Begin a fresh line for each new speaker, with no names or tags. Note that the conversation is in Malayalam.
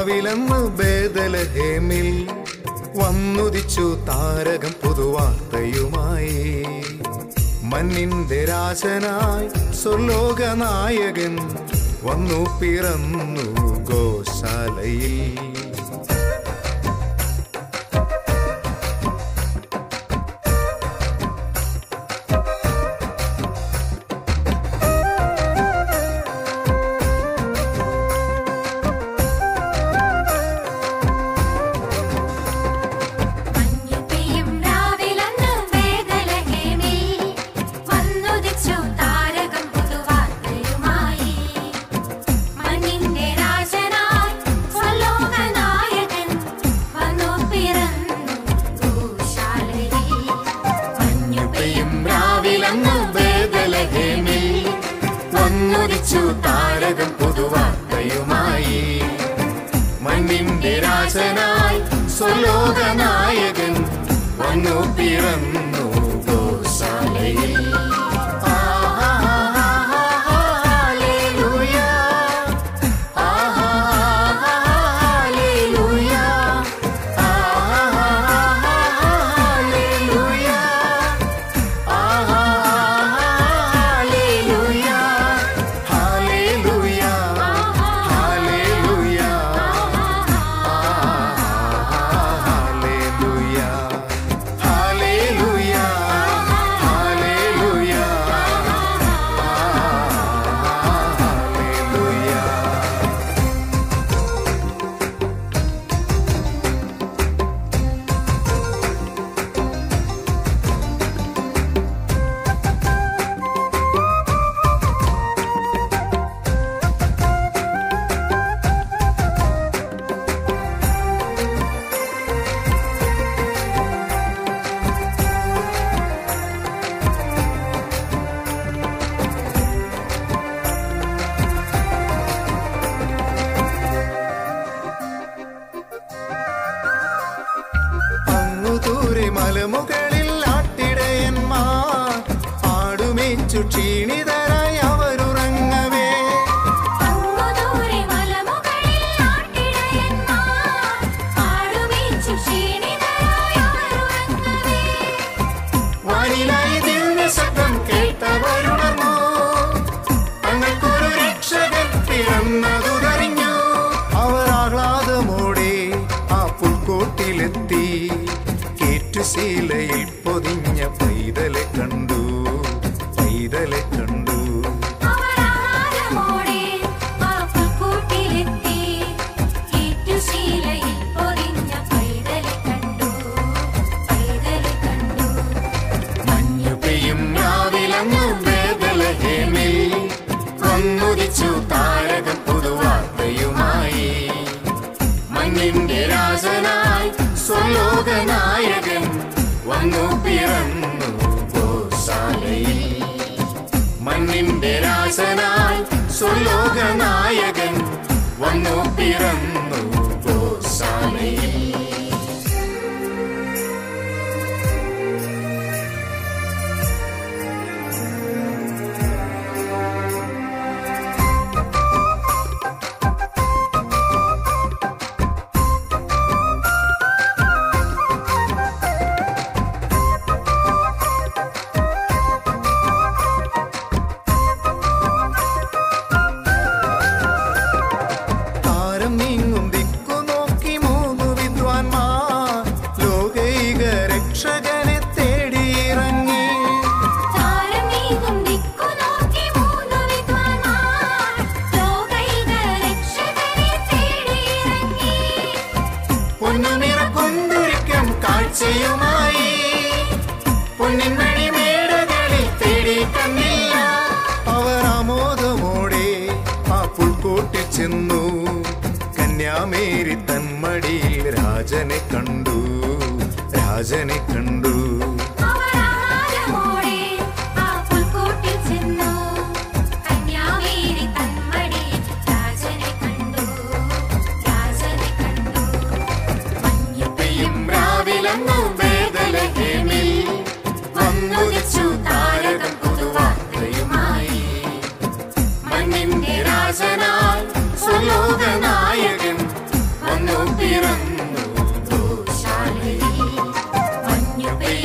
രാവിലെന്ന് ബേദലഹേമിൽ വന്നുദിച്ചു താരകം പുതുവാർത്തയുമായി മണ്ണിന്റെ രാജനായി സ്വർലോക നായകൻ വന്നു പിറന്നു ഗോശാലയിൽ
മഞ്ഞുപെയ്യും രാവിലന്ന് ബേഥലഹേമിൽ വന്നുദിച്ചു താരകം പുതുവാർത്തയുമായി. മണ്ണിന്റെ രാജനായി സ്വലോകനായകൻ വന്നു പിറന്നു ഗോശാലയിൽ. മഞ്ഞുപെയ്യും രാവിലന്ന് ബേഥലഹേമിൽ
വന്നുദിച്ചു താരകം പുതുവാർത്തയുമായി മണ്ണിന്റെ രാജനായി സ്വലോക നായകൻ വന്നു പിറന്നു ഗോശാലയിൽ ഹല്ലേലൂയ. ഹല്ലേലൂയ. ഹല്ലേലൂയ. ഹല്ലേലൂയ. ഹല്ലേലൂയ. ഹല്ലേലൂയ. ഹല്ലേലൂയ. ഹല്ലേലൂയ. ഹല്ലേലൂയ. ഹല്ലേലൂയ. അങ്ങു ദൂരെ മലമുകളിൽ ആട്ടിടയന്മാർ ആടുമേച്ചു ക്ഷീണിതരായി അവരുറങ്ങവേ
അങ്ങുദൂരെ മലമുകളിൽ ആട്ടിടയന്മാർ ആടുമേച്ചു ക്ഷീണിതരായി അവരുറങ്ങവേ.
വാനിലായി ദിവ്യ ശബ്ദം കേട്ടവരുണർന്നു തങ്ങൾക്കൊരു രക്ഷകൻ പിറന്നതുതറിഞ്ഞു അവർ ആഹ്ലാദമോടെ ആ പുൽക്കോട്ടിലെത്തി കേറ്റുശീലയിൽ പൊതിഞ്ഞ പൈതലെ കണ്ടു പൈതലെ കണ്ടു
അവർ ആഹാരമോടെ ആ പുൽക്കൂട്ടിലെത്തി. ഈറ്റുശീലയിൽ പൊതിഞ്ഞ പൈതലെ കണ്ടു, പൈതലെ കണ്ടു.
മഞ്ഞു പെയ്യും രാവിലങ്ങു ബേദലഹേമിൽ വന്നുദിച്ചു താരകം പുതുവാർത്തയുമായി മണ്ണിന്റെ രാജനായി സ്വലോക നായകൻ വന്നു പിറന്നു ഗോശാലയിൽ മണ്ണിന്റെ രാജനായി സ്വലോക നായകൻ വന്നു പിറന്നു ഗോശാലയിൽ താരം നീങ്ങും ദിക്കു നോക്കി മൂന്നു വിദ്വാൻമാർ ലോകൈക രക്ഷകനെ തേടിയിറങ്ങി
താരം നീങ്ങും ദിക്കു നോക്കി മൂന്നു വിദ്വാൻമാർ ലോകൈക രക്ഷകനെ തേടിയിറങ്ങി.
പൊന്നുനിറ കൊന്തിരിക്കും കാഴ്ചയുമായി പൊന്നിൻ മണിമേടകളിൽ തേടി കണ്ടില്ല അവർ ആമോദമോടെ ആ പുൽക്കൂട്ടിൽ ചെന്നു കന്യാമേരി തന്മടിയിൽ രാജനെ കണ്ടു രാജനെ കണ്ടു
അവർ ആഹാരമോടെ ആ പുൽക്കൂട്ടിൽ ചെന്നു. കന്യാമേരി തന്മടിയിൽ രാജനെ കണ്ടു, രാജനെ കണ്ടു. മഞ്ഞു
പെയ്യും രാവിലങ്ങു ബേദലഹേമിൽ വന്നുദിച്ചു താരകം പുതുവാർത്തയുമായി മണ്ണിന്റെ രാജനായി സ്വലോക നായകൻ മഞ്ഞു പെയ്യും